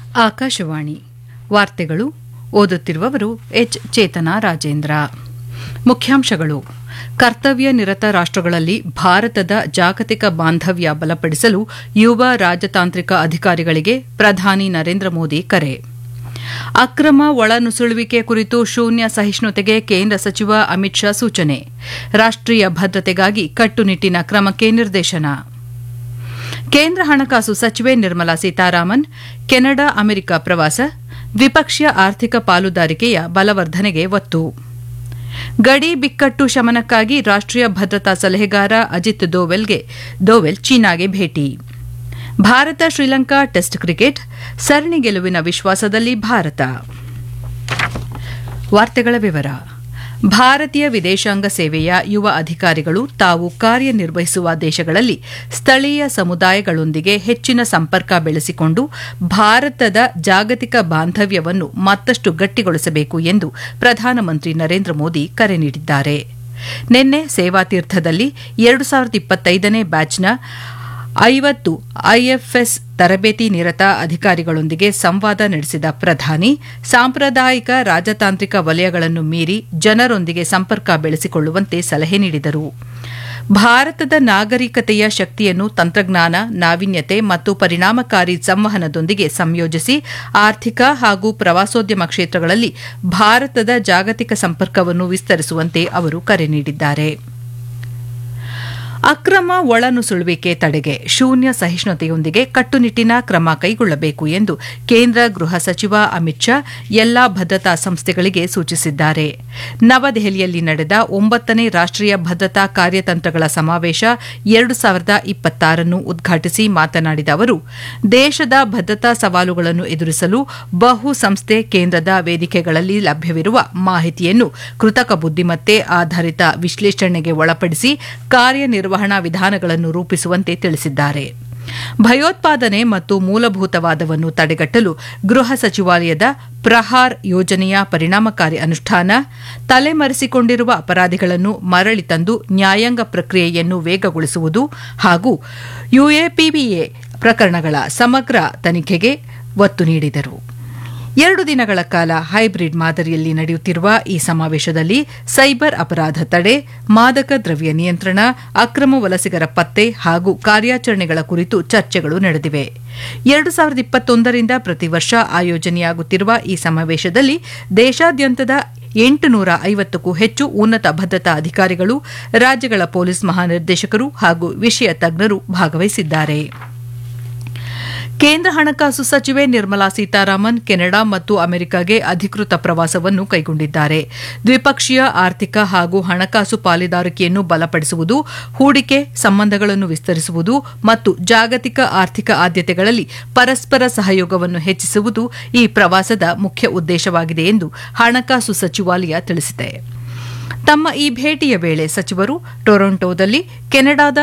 ಆಕಾಶವಾಣಿ ವಾರ್ತೆಗಳು ಓದುತ್ತಿರುವವರು ಎಚ್ ಚೇತನ ರಾಜೇಂದ್ರ ಮುಖ್ಯಾಂಶಗಳು ಕರ್ತವ್ಯ ನಿರತ ರಾಷ್ಟಗಳಲ್ಲಿ ಭಾರತದ ಜಾಗತಿಕ ಬಾಂಧವ್ಯ ಬಲಪಡಿಸಲು ಯುವ ರಾಜತಾಂತ್ರಿಕ ಅಧಿಕಾರಿಗಳಿಗೆ ಪ್ರಧಾನಿ ನರೇಂದ್ರ ಮೋದಿ ಕರೆ ಅಕ್ರಮ ಒಳನುಸುಳುವಿಕೆ ಕುರಿತು ಶೂನ್ಯ ಸಹಿಷ್ಣುತೆಗೆ ಕೇಂದ್ರ ಸಚಿವ ಅಮಿತ್ ಶಾ ಸೂಚನೆ ರಾಷ್ಟೀಯ ಭದ್ರತೆಗಾಗಿ ಕಟ್ಟುನಿಟ್ಟಿನ ಕ್ರಮಕ್ಕೆ ನಿರ್ದೇಶನ ಕೇಂದ್ರ ಹಣಕಾಸು ಸಚಿವೆ ನಿರ್ಮಲಾ ಸೀತಾರಾಮನ್ ಕೆನಡಾ ಅಮೆರಿಕ ಪ್ರವಾಸ ದ್ವಿಪಕ್ಷೀಯ ಆರ್ಥಿಕ ಪಾಲುದಾರಿಕೆಯ ಬಲವರ್ಧನೆಗೆ ಒತ್ತು ಗಡಿ ಬಿಕ್ಕಟ್ಟು ಶಮನಕ್ಕಾಗಿ ರಾಷ್ಟೀಯ ಭದ್ರತಾ ಸಲಹೆಗಾರ ಅಜಿತ್ ದೋವೆಲ್ಗೆ ದೋವೆಲ್ ಚೀನಾಗೆ ಭೇಟಿ ಭಾರತ ಶ್ರೀಲಂಕಾ ಟೆಸ್ಟ್ ಕ್ರಿಕೆಟ್ ಸರಣಿ ಗೆಲುವಿನ ವಿಶ್ವಾಸದಲ್ಲಿ ಭಾರತ ವಾರ್ತೆಗಳ ವಿವರ ಭಾರತೀಯ ವಿದೇಶಾಂಗ ಸೇವೆಯ ಯುವ ಅಧಿಕಾರಿಗಳು ತಾವು ಕಾರ್ಯನಿರ್ವಹಿಸುವ ದೇಶಗಳಲ್ಲಿ ಸ್ಥಳೀಯ ಸಮುದಾಯಗಳೊಂದಿಗೆ ಹೆಚ್ಚಿನ ಸಂಪರ್ಕ ಬೆಳೆಸಿಕೊಂಡು ಭಾರತದ ಜಾಗತಿಕ ಬಾಂಧವ್ಯವನ್ನು ಮತ್ತಷ್ಟು ಗಟ್ಟಿಗೊಳಿಸಬೇಕು ಎಂದು ಪ್ರಧಾನಮಂತ್ರಿ ನರೇಂದ್ರ ಮೋದಿ ಕರೆ ನೀಡಿದ್ದಾರೆ ನಿನ್ನೆ ಸೇವಾತೀರ್ಥದಲ್ಲಿ ಎರಡು ಸಾವಿರದ ಇಪ್ಪತ್ತೈದನೇ ಬ್ಯಾಚ್ನ ಐವತ್ತು ಐಎಫ್ಎಸ್ ತರಬೇತಿ ನಿರತ ಅಧಿಕಾರಿಗಳೊಂದಿಗೆ ಸಂವಾದ ನಡೆಸಿದ ಪ್ರಧಾನಿ ಸಾಂಪ್ರದಾಯಿಕ ರಾಜತಾಂತ್ರಿಕ ವಲಯಗಳನ್ನು ಮೀರಿ ಜನರೊಂದಿಗೆ ಸಂಪರ್ಕ ಬೆಳೆಸಿಕೊಳ್ಳುವಂತೆ ಸಲಹೆ ನೀಡಿದರು ಭಾರತದ ನಾಗರಿಕತೆಯ ಶಕ್ತಿಯನ್ನು ತಂತ್ರಜ್ಞಾನ ನಾವೀನ್ಯತೆ ಮತ್ತು ಪರಿಣಾಮಕಾರಿ ಸಂವಹನದೊಂದಿಗೆ ಸಂಯೋಜಿಸಿ ಆರ್ಥಿಕ ಹಾಗೂ ಪ್ರವಾಸೋದ್ಯಮ ಕ್ಷೇತ್ರಗಳಲ್ಲಿ ಭಾರತದ ಜಾಗತಿಕ ಸಂಪರ್ಕವನ್ನು ವಿಸ್ತರಿಸುವಂತೆ ಅವರು ಕರೆ ನೀಡಿದ್ದಾರೆ ಅಕ್ರಮ ಒಳನುಸುಳುವಿಕೆ ತಡೆಗೆ ಶೂನ್ಯ ಸಹಿಷ್ಣುತೆಯೊಂದಿಗೆ ಕಟ್ಟುನಿಟ್ಟಿನ ಕ್ರಮ ಕೈಗೊಳ್ಳಬೇಕು ಎಂದು ಕೇಂದ್ರ ಗೃಹ ಸಚಿವ ಅಮಿತ್ ಶಾ ಎಲ್ಲಾ ಭದ್ರತಾ ಸಂಸ್ಥೆಗಳಿಗೆ ಸೂಚಿಸಿದ್ದಾರೆ ನವದೆಹಲಿಯಲ್ಲಿ ನಡೆದ ಒಂಬತ್ತನೇ ರಾಷ್ಟೀಯ ಭದ್ರತಾ ಕಾರ್ಯತಂತ್ರಗಳ ಸಮಾವೇಶ ಎರಡು ಸಾವಿರದ ಇಪ್ಪತ್ತಾರನ್ನು ಉದ್ಘಾಟಿಸಿ ಮಾತನಾಡಿದ ಅವರು ದೇಶದ ಭದ್ರತಾ ಸವಾಲುಗಳನ್ನು ಎದುರಿಸಲು ಬಹು ಸಂಸ್ಥೆ ಕೇಂದ್ರದ ವೇದಿಕೆಗಳಲ್ಲಿ ಲಭ್ಯವಿರುವ ಮಾಹಿತಿಯನ್ನು ಕೃತಕ ಬುದ್ದಿಮತ್ತೆ ಆಧಾರಿತ ವಿಶ್ಲೇಷಣೆಗೆ ಒಳಪಡಿಸಿ ಕಾರ್ಯನಿರ್ವಹಣಾ ವಿಧಾನಗಳನ್ನು ರೂಪಿಸುವಂತೆ ತಿಳಿಸಿದ್ದಾರೆ ಭಯೋತ್ಪಾದನೆ ಮತ್ತು ಮೂಲಭೂತವಾದವನ್ನು ತಡೆಗಟ್ಟಲು ಗೃಹ ಸಚಿವಾಲಯದ ಪ್ರಹಾರ್ ಯೋಜನೆಯ ಪರಿಣಾಮಕಾರಿ ಅನುಷ್ಠಾನ ತಲೆಮರೆಸಿಕೊಂಡಿರುವ ಅಪರಾಧಿಗಳನ್ನು ಮರಳಿ ತಂದು ನ್ಯಾಯಾಂಗ ಪ್ರಕ್ರಿಯೆಯನ್ನು ವೇಗಗೊಳಿಸುವುದು ಹಾಗೂ ಯುಎಪಿಬಿಎ ಪ್ರಕರಣಗಳ ಸಮಗ್ರ ತನಿಖೆಗೆ ಒತ್ತು ನೀಡಿದರು ಎರಡು ದಿನಗಳ ಕಾಲ ಹೈಬ್ರಿಡ್ ಮಾದರಿಯಲ್ಲಿ ನಡೆಯುತ್ತಿರುವ ಈ ಸಮಾವೇಶದಲ್ಲಿ ಸೈಬರ್ ಅಪರಾಧ ತಡೆ ಮಾದಕ ದ್ರವ್ಯ ನಿಯಂತ್ರಣ ಅಕ್ರಮ ವಲಸಿಗರ ಪತ್ತೆ ಹಾಗೂ ಕಾರ್ಯಾಚರಣೆಗಳ ಕುರಿತು ಚರ್ಚೆಗಳು ನಡೆದಿವೆ ಎರಡು ಸಾವಿರದ ಇಪ್ಪತ್ತೊಂದರಿಂದ ಪ್ರತಿ ವರ್ಷ ಆಯೋಜನೆಯಾಗುತ್ತಿರುವ ಈ ಸಮಾವೇಶದಲ್ಲಿ ದೇಶಾದ್ಯಂತದ ಎಂಟುನೂರ ಐವತ್ತಕ್ಕೂ ಹೆಚ್ಚು ಉನ್ನತ ಭದ್ರತಾ ಅಧಿಕಾರಿಗಳು ರಾಜ್ಯಗಳ ಪೊಲೀಸ್ ಮಹಾನಿರ್ದೇಶಕರು ಹಾಗೂ ವಿಷಯ ತಜ್ಞರು ಭಾಗವಹಿಸಿದ್ದಾರೆ ಕೇಂದ್ರ ಹಣಕಾಸು ಸಚಿವೆ ನಿರ್ಮಲಾ ಸೀತಾರಾಮನ್ ಕೆನಡಾ ಮತ್ತು ಅಮೆರಿಕಾಗೆ ಅಧಿಕೃತ ಪ್ರವಾಸವನ್ನು ಕೈಗೊಂಡಿದ್ದಾರೆ ದ್ವಿಪಕ್ಷೀಯ ಆರ್ಥಿಕ ಹಾಗೂ ಹಣಕಾಸು ಪಾಲುದಾರಿಕೆಯನ್ನು ಬಲಪಡಿಸುವುದು ಹೂಡಿಕೆ ಸಂಬಂಧಗಳನ್ನು ವಿಸ್ತರಿಸುವುದು ಮತ್ತು ಜಾಗತಿಕ ಆರ್ಥಿಕ ಆದ್ಯತೆಗಳಲ್ಲಿ ಪರಸ್ಪರ ಸಹಯೋಗವನ್ನು ಹೆಚ್ಚಿಸುವುದು ಈ ಪ್ರವಾಸದ ಮುಖ್ಯ ಉದ್ದೇಶವಾಗಿದೆ ಎಂದು ಹಣಕಾಸು ಸಚಿವಾಲಯ ತಿಳಿಸಿದೆ ತಮ್ಮ ಈ ಭೇಟಿಯ ವೇಳೆ ಸಚಿವರು ಟೊರೊಂಟೊದಲ್ಲಿ ಕೆನಡಾದ